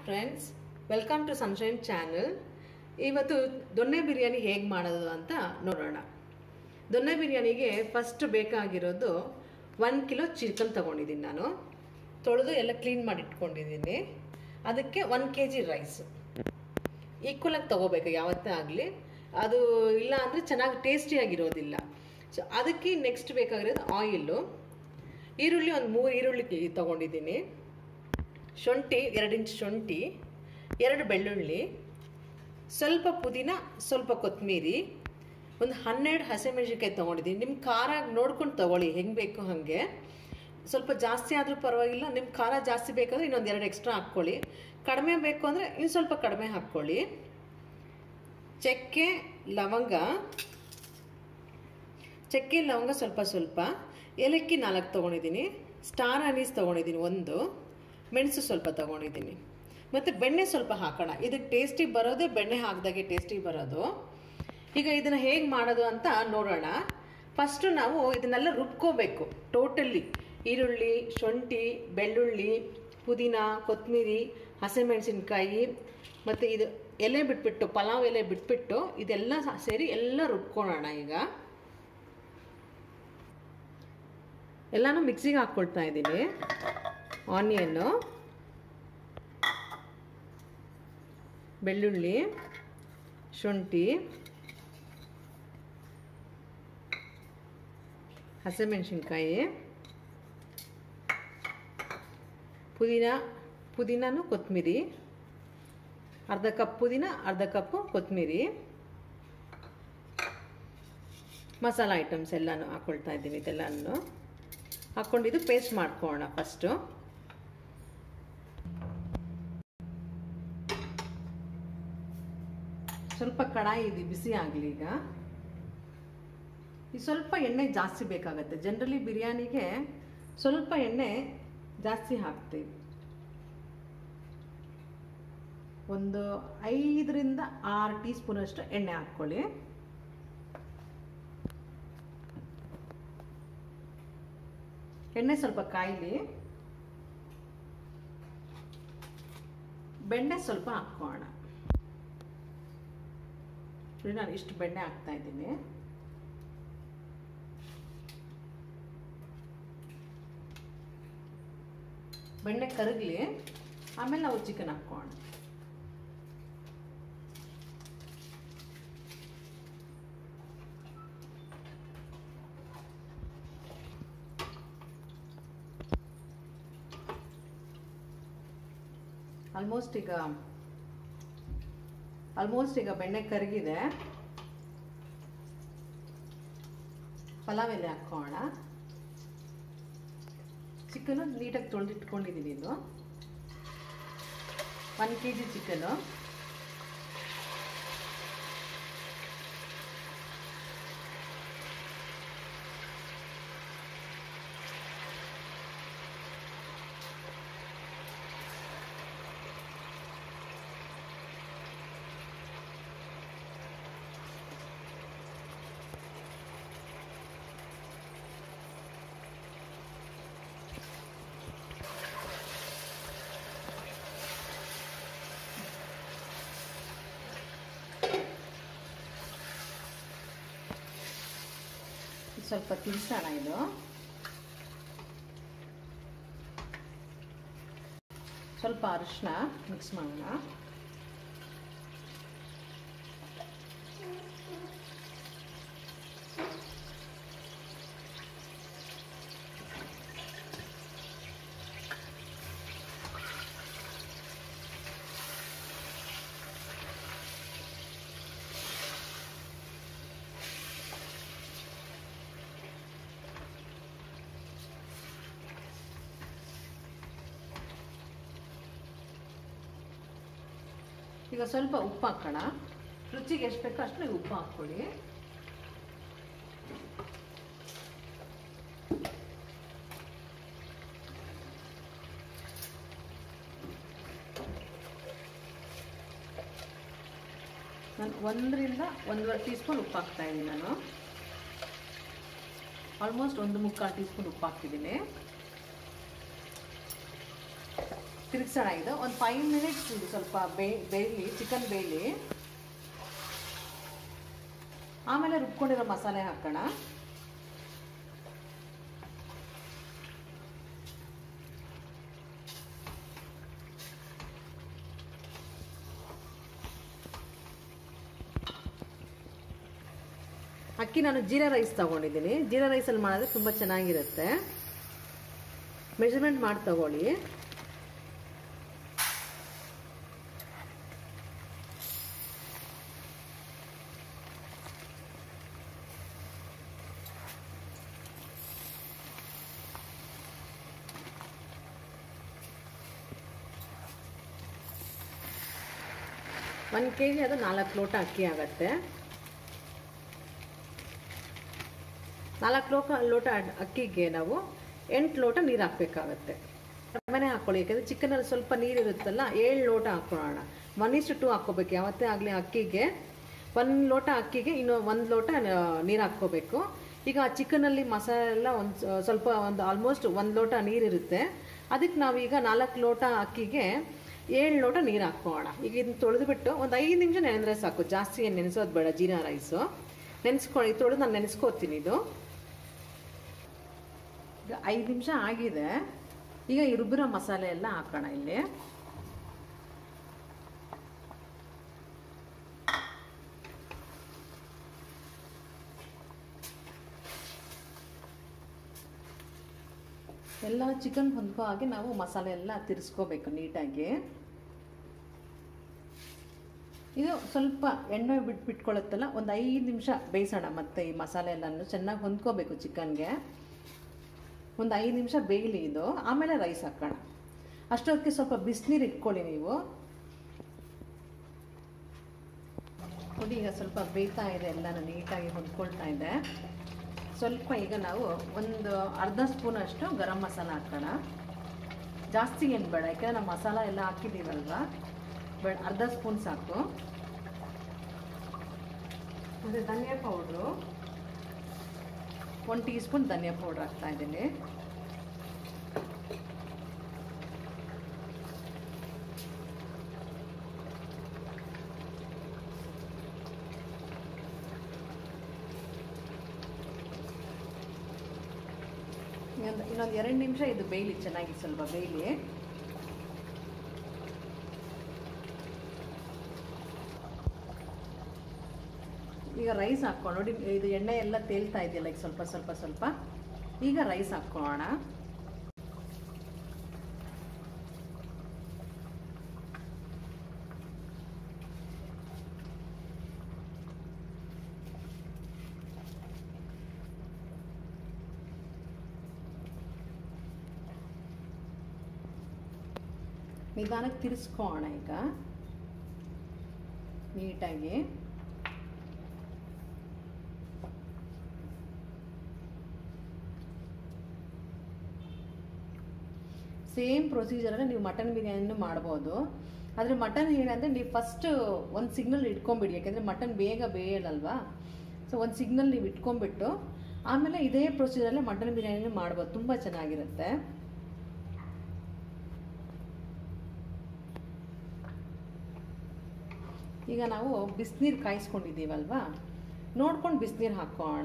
friends welcome to Sunshine channel ಇವತ್ತು ದೊನ್ನೆ ಬಿರಿಯಾನಿ ಹೇಗೆ ಮಾಡೋದು ಅಂತ ನೋಡೋಣ ದೊನ್ನೆ ಬಿರಿಯಾನಿಗೆ ಫಸ್ಟ್ ಬೇಕಾಗಿರೋದು ಒನ್ ಕಿಲೋ ಚಿಕನ್ ತೊಗೊಂಡಿದ್ದೀನಿ ನಾನು ತೊಳೆದು ಎಲ್ಲ ಕ್ಲೀನ್ ಮಾಡಿ ಇಟ್ಕೊಂಡಿದ್ದೀನಿ ಅದಕ್ಕೆ ಒನ್ ಕೆ ಜಿ ರೈಸು ಈಕ್ವಲಾಗಿ ತೊಗೋಬೇಕು ಯಾವತ್ತೇ ಆಗಲಿ ಅದು ಇಲ್ಲ ಅಂದರೆ ಚೆನ್ನಾಗಿ ಟೇಸ್ಟಿಯಾಗಿರೋದಿಲ್ಲ ಸೊ ಅದಕ್ಕೆ ನೆಕ್ಸ್ಟ್ ಬೇಕಾಗಿರೋದು ಆಯಿಲು ಈರುಳ್ಳಿ ಒಂದು ಮೂರು ಈರುಳ್ಳಿ ತೊಗೊಂಡಿದ್ದೀನಿ ಶುಂಠಿ ಎರಡು ಇಂಚ್ ಶುಂಠಿ ಎರಡು ಬೆಳ್ಳುಳ್ಳಿ ಸ್ವಲ್ಪ ಪುದೀನ ಸ್ವಲ್ಪ ಕೊತ್ತಂಬರಿ ಒಂದು ಹನ್ನೆರಡು ಹಸಿಮೆಣಸಿನ್ಕಾಯಿ ತೊಗೊಂಡಿದ್ದೀನಿ ನಿಮ್ಮ ಖಾರ ನೋಡ್ಕೊಂಡು ತೊಗೊಳ್ಳಿ ಹೆಂಗೆ ಬೇಕು ಹಾಗೆ ಸ್ವಲ್ಪ ಜಾಸ್ತಿ ಆದರೂ ಪರವಾಗಿಲ್ಲ ನಿಮ್ಮ ಖಾರ ಜಾಸ್ತಿ ಬೇಕಾದರೆ ಇನ್ನೊಂದು ಎರಡು ಎಕ್ಸ್ಟ್ರಾ ಹಾಕ್ಕೊಳ್ಳಿ ಕಡಿಮೆ ಬೇಕು ಅಂದರೆ ಇನ್ನು ಸ್ವಲ್ಪ ಕಡಿಮೆ ಹಾಕ್ಕೊಳ್ಳಿ ಚಕ್ಕೆ ಲವಂಗ ಚಕ್ಕೆ ಲವಂಗ ಸ್ವಲ್ಪ ಸ್ವಲ್ಪ ಏಲಕ್ಕಿ ನಾಲ್ಕು ತೊಗೊಂಡಿದ್ದೀನಿ ಸ್ಟಾರ್ ಅನೀಸ್ ತೊಗೊಂಡಿದ್ದೀನಿ ಒಂದು ಮೆಣಸು ಸ್ವಲ್ಪ ತೊಗೊಂಡಿದ್ದೀನಿ ಮತ್ತು ಬೆಣ್ಣೆ ಸ್ವಲ್ಪ ಹಾಕೋಣ ಇದಕ್ಕೆ ಟೇಸ್ಟಿ ಬರೋದೇ ಬೆಣ್ಣೆ ಹಾಕಿದಾಗೆ ಟೇಸ್ಟಿ ಬರೋದು ಈಗ ಇದನ್ನು ಹೇಗೆ ಮಾಡೋದು ಅಂತ ನೋಡೋಣ ಫಸ್ಟು ನಾವು ಇದನ್ನೆಲ್ಲ ರುಬ್ಕೋಬೇಕು ಟೋಟಲಿ ಈರುಳ್ಳಿ ಶುಂಠಿ ಬೆಳ್ಳುಳ್ಳಿ ಪುದೀನ ಕೊತ್ತಂಬರಿ ಹಸಿಮೆಣಸಿನ್ಕಾಯಿ ಮತ್ತು ಇದು ಎಲೆ ಬಿಟ್ಬಿಟ್ಟು ಪಲಾವ್ ಎಲೆ ಬಿಟ್ಬಿಟ್ಟು ಇದೆಲ್ಲ ಸೇರಿ ಎಲ್ಲ ರುಬ್ಕೊಳ್ಳೋಣ ಈಗ ಎಲ್ಲನೂ ಮಿಕ್ಸಿಗೆ ಹಾಕ್ಕೊಳ್ತಾ ಇದ್ದೀನಿ ಆನಿಯನ್ನು ಬೆಳ್ಳುಳ್ಳಿ ಶುಂಠಿ ಹಸಿಮೆಣಸಿನ್ಕಾಯಿ ಪುದೀನ ಪುದೀನೂ ಕೊತ್ತಂಬರಿ ಅರ್ಧ ಕಪ್ ಪುದೀನ ಅರ್ಧ ಕಪ್ಪು ಕೊತ್ತಂಬರಿ ಮಸಾಲ ಐಟಮ್ಸ್ ಎಲ್ಲನೂ ಹಾಕ್ಕೊಳ್ತಾ ಇದ್ದೀನಿ ಇದೆಲ್ಲನೂ ಹಾಕ್ಕೊಂಡಿದ್ದು ಪೇಸ್ಟ್ ಮಾಡ್ಕೊಳ್ಳೋಣ ಫಸ್ಟು ಸ್ವಲ್ಪ ಕಡಾಯಿ ಇದೆ ಬಿಸಿ ಆಗಲಿ ಈಗ ಈ ಸ್ವಲ್ಪ ಎಣ್ಣೆ ಜಾಸ್ತಿ ಬೇಕಾಗತ್ತೆ ಜನರಲಿ ಬಿರಿಯಾನಿಗೆ ಸ್ವಲ್ಪ ಎಣ್ಣೆ ಜಾಸ್ತಿ ಹಾಕ್ತೀವಿ ಒಂದು ಐದರಿಂದ ಆರು ಟೀ ಸ್ಪೂನಷ್ಟು ಎಣ್ಣೆ ಹಾಕ್ಕೊಳ್ಳಿ ಎಣ್ಣೆ ಸ್ವಲ್ಪ ಕಾಯಿಲಿ ಬೆಣ್ಣೆ ಸ್ವಲ್ಪ ಹಾಕೋಣ ನಾನು ಇಷ್ಟು ಬೆಣ್ಣೆ ಹಾಕ್ತಾ ಇದ್ದೀನಿ ಬೆಣ್ಣೆ ಕರಗಲಿ ಆಮೇಲೆ ನಾವು ಚಿಕನ್ ಹಾಕೋಣ ಆಲ್ಮೋಸ್ಟ್ ಈಗ ಆಲ್ಮೋಸ್ಟ್ ಈಗ ಬೆಣ್ಣೆ ಕರಗಿದೆ ಪಲಾವ್ ಎಲೆ ಹಾಕೋಣ ಚಿಕನು ನೀಟಾಗಿ ತೊಳೆದಿಟ್ಕೊಂಡಿದ್ದೀನಿ ಇದು ಒನ್ ಕೆ ಜಿ ಚಿಕನು ಸ್ವಲ್ಪ ತಿನ್ಸೋಣ ಇದು ಸ್ವಲ್ಪ ಅರಿಶಿನ ಮಿಕ್ಸ್ ಮಾಡೋಣ ಈಗ ಸ್ವಲ್ಪ ಉಪ್ಪು ಹಾಕೋಣ ರುಚಿಗೆ ಎಷ್ಟು ಬೇಕೋ ಅಷ್ಟು ನೀವು ಉಪ್ಪು ಹಾಕ್ಕೊಳ್ಳಿ ನಾನು ಒಂದರಿಂದ ಒಂದೂವರೆ ಟೀ ಸ್ಪೂನ್ ಉಪ್ಪು ಹಾಕ್ತಾ ಇದ್ದೀನಿ ನಾನು ಆಲ್ಮೋಸ್ಟ್ ಒಂದು ಮುಕ್ಕಾಲು ಟೀ ಸ್ಪೂನ್ ಉಪ್ಪು ಹಾಕ್ತಿದ್ದೀನಿ ತಿರುಗಿಸೋಣ ಇದು ಒಂದು ಫೈವ್ ಮಿನಿಟ್ಸ್ ಇದು ಸ್ವಲ್ಪ ಬೇ ಬೇಯಲಿ ಚಿಕನ್ ಬೇಯಲಿ ಆಮೇಲೆ ರುಬ್ಕೊಂಡಿರೋ ಮಸಾಲೆ ಹಾಕೋಣ ಅಕ್ಕಿ ನಾನು ಜೀರಾ ರೈಸ್ ತಗೊಂಡಿದ್ದೀನಿ ಜೀರಾ ರೈಸಲ್ಲಿ ಮಾಡಿದ್ರೆ ತುಂಬ ಚೆನ್ನಾಗಿರುತ್ತೆ ಮೆಜರ್ಮೆಂಟ್ ಮಾಡಿ ತಗೊಳ್ಳಿ ಒಂದು ಕೆ ಜಿ ಅದು ನಾಲ್ಕು ಲೋಟ ಅಕ್ಕಿ ಆಗುತ್ತೆ ನಾಲ್ಕು ಲೋಟ ಲೋಟ ಅಕ್ಕಿಗೆ ನಾವು ಎಂಟು ಲೋಟ ನೀರು ಹಾಕಬೇಕಾಗತ್ತೆ ಕಡಿಮೆ ಹಾಕ್ಕೊಳ್ಳಿ ಯಾಕಂದರೆ ಚಿಕನಲ್ಲಿ ಸ್ವಲ್ಪ ನೀರು ಇರುತ್ತಲ್ಲ ಏಳು ಲೋಟ ಹಾಕ್ಕೊಳ್ಳೋಣ ಒನ್ ಇಷ್ಟು ಟು ಹಾಕ್ಕೋಬೇಕು ಯಾವತ್ತೇ ಆಗಲಿ ಅಕ್ಕಿಗೆ ಒಂದು ಲೋಟ ಅಕ್ಕಿಗೆ ಇನ್ನು ಒಂದು ಲೋಟ ನೀರು ಹಾಕ್ಕೋಬೇಕು ಈಗ ಆ ಚಿಕನಲ್ಲಿ ಮಸಾಲೆ ಎಲ್ಲ ಒಂದು ಸ್ವಲ್ಪ ಒಂದು ಆಲ್ಮೋಸ್ಟ್ ಒಂದು ಲೋಟ ನೀರಿರುತ್ತೆ ಅದಕ್ಕೆ ನಾವೀಗ ನಾಲ್ಕು ಲೋಟ ಅಕ್ಕಿಗೆ ಏಳು ಲೋಟ ನೀರು ಹಾಕ್ಕೋಣ ಈಗ ಇದನ್ನ ತೊಳೆದುಬಿಟ್ಟು ಒಂದು ಐದು ನಿಮಿಷ ನೆನೆದ್ರೆ ಸಾಕು ಜಾಸ್ತಿ ಏನು ನೆನೆಸೋದು ಬೇಡ ಜೀರಾ ರೈಸು ನೆನೆಸ್ಕೊಳ್ಳಿ ತೊಳೆದು ನಾನು ನೆನೆಸ್ಕೋತೀನಿ ಇದು ಈಗ ಐದು ನಿಮಿಷ ಆಗಿದೆ ಈಗ ಈ ರುಬ್ಬಿರೋ ಮಸಾಲೆ ಎಲ್ಲ ಹಾಕೋಣ ಇಲ್ಲಿ ಎಲ್ಲ ಚಿಕನ್ ಹೊಂದ್ಕೋ ಹಾಗೆ ನಾವು ಮಸಾಲೆ ಎಲ್ಲ ತಿರ್ಸ್ಕೋಬೇಕು ನೀಟಾಗಿ ಇದು ಸ್ವಲ್ಪ ಎಣ್ಣೆ ಬಿಟ್ಟು ಬಿಟ್ಕೊಳ್ಳುತ್ತಲ್ಲ ಒಂದು ಐದು ನಿಮಿಷ ಬೇಯಿಸೋಣ ಮತ್ತೆ ಈ ಮಸಾಲೆ ಎಲ್ಲನೂ ಚೆನ್ನಾಗಿ ಹೊಂದ್ಕೋಬೇಕು ಚಿಕನ್ಗೆ ಒಂದು ಐದು ನಿಮಿಷ ಬೇಯಲಿ ಇದು ಆಮೇಲೆ ರೈಸ್ ಹಾಕೋಣ ಅಷ್ಟೊತ್ತಿಗೆ ಸ್ವಲ್ಪ ಬಿಸಿನೀರು ಇಟ್ಕೊಳ್ಳಿ ನೀವು ನೋಡಿ ಈಗ ಸ್ವಲ್ಪ ಬೇಯ್ತಾ ಇದೆ ಎಲ್ಲನೂ ನೀಟಾಗಿ ಹೊಂದ್ಕೊಳ್ತಾ ಇದೆ ಸ್ವಲ್ಪ ಈಗ ನಾವು ಒಂದು ಅರ್ಧ ಸ್ಪೂನ್ ಅಷ್ಟು ಗರಂ ಮಸಾಲ ಹಾಕೋಣ ಜಾಸ್ತಿ ಏನು ಬೇಡ ಯಾಕೆಂದರೆ ನಾವು ಮಸಾಲ ಎಲ್ಲ ಹಾಕಿದ್ದೀವಲ್ವ ಬೇಡ ಅರ್ಧ ಸ್ಪೂನ್ ಸಾಕು ಮತ್ತು ಧನಿಯಾ ಪೌಡ್ರು ಒಂದು ಟೀ ಸ್ಪೂನ್ ಧನಿಯಾ ಪೌಡ್ರ್ ಹಾಕ್ತಾ ಇದ್ದೀನಿ ಇನ್ನೊಂದು ಇನ್ನೊಂದು ಎರಡು ನಿಮಿಷ ಇದು ಬೇಯಲಿ ಚೆನ್ನಾಗಿ ಸ್ವಲ್ಪ ಬೇಯಲಿ ಈಗ ರೈಸ್ ಹಾಕ್ಕೊಂಡು ನೋಡಿ ಇದು ಎಣ್ಣೆ ಎಲ್ಲ ತೇಲ್ತಾ ಇದೆಯಲ್ಲ ಈಗ ಸ್ವಲ್ಪ ಸ್ವಲ್ಪ ಸ್ವಲ್ಪ ಈಗ ರೈಸ್ ಹಾಕ್ಕೊಳ್ಳೋಣ ನಿಧಾನಕ್ಕೆ ತಿರ್ಸ್ಕೊಳ್ಳೋಣ ಈಗ ನೀಟಾಗಿ ಸೇಮ್ ಪ್ರೊಸೀಜರನ್ನು ನೀವು ಮಟನ್ ಬಿರಿಯಾನಿನೂ ಮಾಡ್ಬೋದು ಆದರೆ ಮಟನ್ ಏನಂದರೆ ನೀವು ಫಸ್ಟ್ ಒಂದು ಸಿಗ್ನಲ್ ಇಟ್ಕೊಂಬಿಡಿ ಯಾಕೆಂದರೆ ಮಟನ್ ಬೇಗ ಬೇಯಲ್ಲಲ್ವಾ ಸೊ ಒಂದು ಸಿಗ್ನಲ್ ನೀವು ಇಟ್ಕೊಂಡ್ಬಿಟ್ಟು ಆಮೇಲೆ ಇದೇ ಪ್ರೊಸೀಜರಲ್ಲೇ ಮಟನ್ ಬಿರಿಯಾನಿನೂ ಮಾಡ್ಬೋದು ತುಂಬ ಚೆನ್ನಾಗಿರುತ್ತೆ ಈಗ ನಾವು ಬಿಸಿನೀರು ಕಾಯಿಸ್ಕೊಂಡಿದ್ದೀವಲ್ವಾ ನೋಡ್ಕೊಂಡು ಬಿಸಿನೀರು ಹಾಕೋಣ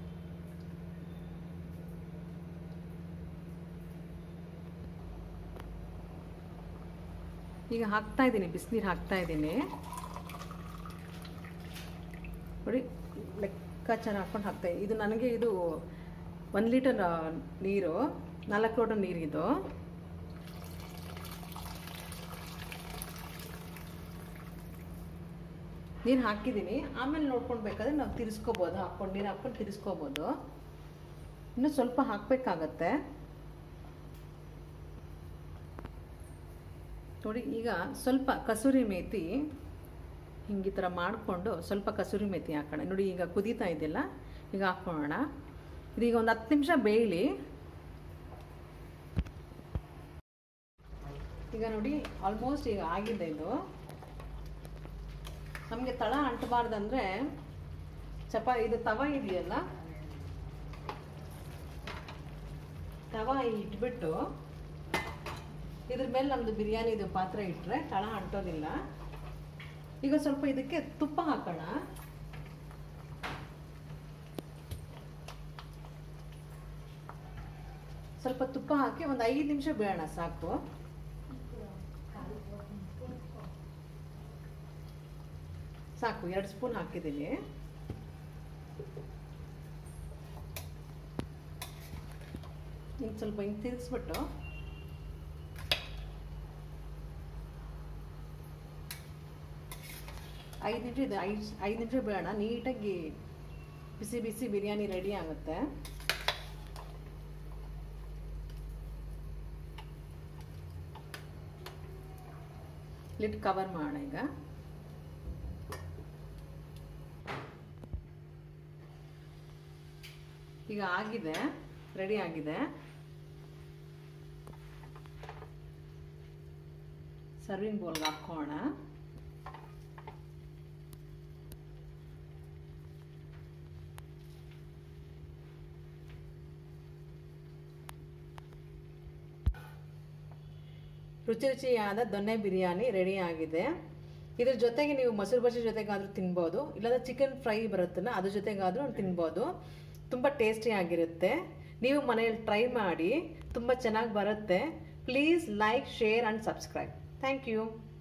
ಈಗ ಹಾಕ್ತಾ ಇದ್ದೀನಿ ಬಿಸಿನೀರು ಹಾಕ್ತಾ ಇದ್ದೀನಿ ನೋಡಿ ಲೆಕ್ಕಾಚಾರ ಹಾಕ್ಕೊಂಡು ಹಾಕ್ತಾ ಇದು ನನಗೆ ಇದು ಒಂದು ಲೀಟರ್ ನೀರು ನಾಲ್ಕು ಲೋಟ ನೀರಿದು ನೀರು ಹಾಕಿದ್ದೀನಿ ಆಮೇಲೆ ನೋಡ್ಕೊಂಡು ಬೇಕಾದ್ರೆ ನಾವು ತಿರ್ಸ್ಕೊಬೋದು ಹಾಕ್ಕೊಂಡು ನೀರು ಹಾಕ್ಕೊಂಡು ತಿರ್ಸ್ಕೊಬೋದು ಇನ್ನು ಸ್ವಲ್ಪ ಹಾಕಬೇಕಾಗತ್ತೆ ನೋಡಿ ಈಗ ಸ್ವಲ್ಪ ಕಸೂರಿ ಮೇಥಿ ಹಿಂಗೆ ಈ ಥರ ಮಾಡಿಕೊಂಡು ಸ್ವಲ್ಪ ಕಸೂರಿ ಮೇಥಿ ಹಾಕೋಣ ನೋಡಿ ಈಗ ಕುದೀತಾ ಇದೆಯಲ್ಲ ಈಗ ಹಾಕ್ಕೊಳ್ಳೋಣ ಇದೀಗ ಒಂದು ಹತ್ತು ನಿಮಿಷ ಬೇಯಲಿ ಈಗ ನೋಡಿ ಆಲ್ಮೋಸ್ಟ್ ಈಗ ಆಗಿದೆ ಇದು ನಮಗೆ ತಳ ಅಂಟಬಾರ್ದಂದ್ರೆ ಚಪ ಇದು ತವ ಇದೆಯಲ್ಲ ತವ ಇಟ್ಬಿಟ್ಟು ಇದ್ರ ಮೇಲೆ ನಮ್ಮದು ಬಿರಿಯಾನಿದು ಪಾತ್ರೆ ಇಟ್ಟರೆ ತಳ ಅಂಟೋದಿಲ್ಲ ಈಗ ಸ್ವಲ್ಪ ಇದಕ್ಕೆ ತುಪ್ಪ ಹಾಕೋಣ ಸ್ವಲ್ಪ ತುಪ್ಪ ಹಾಕಿ ಒಂದು ಐದು ನಿಮಿಷ ಬೇಡ ಸಾಕು ಸಾಕು ಎರಡು ಸ್ಪೂನ್ ಹಾಕಿದ್ದೀನಿ ಹಿಂಗೆ ಸ್ವಲ್ಪ ಹಿಂಗೆ ತಿರುಗಿಸ್ಬಿಟ್ಟು ಐದು ನಿಮಿಷ ಇದೆ ಐದು ಐದು ನಿಮಿಷ ಬೇಡ ನೀಟಾಗಿ ಬಿಸಿ ಬಿಸಿ ಬಿರಿಯಾನಿ ರೆಡಿ ಆಗುತ್ತೆ ಲಿಡ್ ಕವರ್ ಮಾಡೋಣ ಈಗ ಈಗ ಆಗಿದೆ ರೆಡಿ ಆಗಿದೆ ಸರ್ವಿಂಗ್ ಬೌಲ್ಗೆ ಹಾಕೋಣ ರುಚಿ ರುಚಿಯಾದ ದೊನ್ನೆ ಬಿರಿಯಾನಿ ರೆಡಿ ಆಗಿದೆ ಇದ್ರ ಜೊತೆಗೆ ನೀವು ಮೊಸರು ಬಜ್ಜಿ ಜೊತೆಗಾದ್ರೂ ತಿನ್ಬೋದು ಇಲ್ಲಾಂದ್ರೆ ಚಿಕನ್ ಫ್ರೈ ಬರುತ್ತಲ್ಲ ಅದ್ರ ಜೊತೆಗಾದ್ರೂ ತಿನ್ಬೋದು ತುಂಬ ಟೇಸ್ಟಿ ಆಗಿರುತ್ತೆ ನೀವು ಮನೆಯಲ್ಲಿ ಟ್ರೈ ಮಾಡಿ ತುಂಬ ಚೆನ್ನಾಗಿ ಬರುತ್ತೆ please like share and subscribe thank you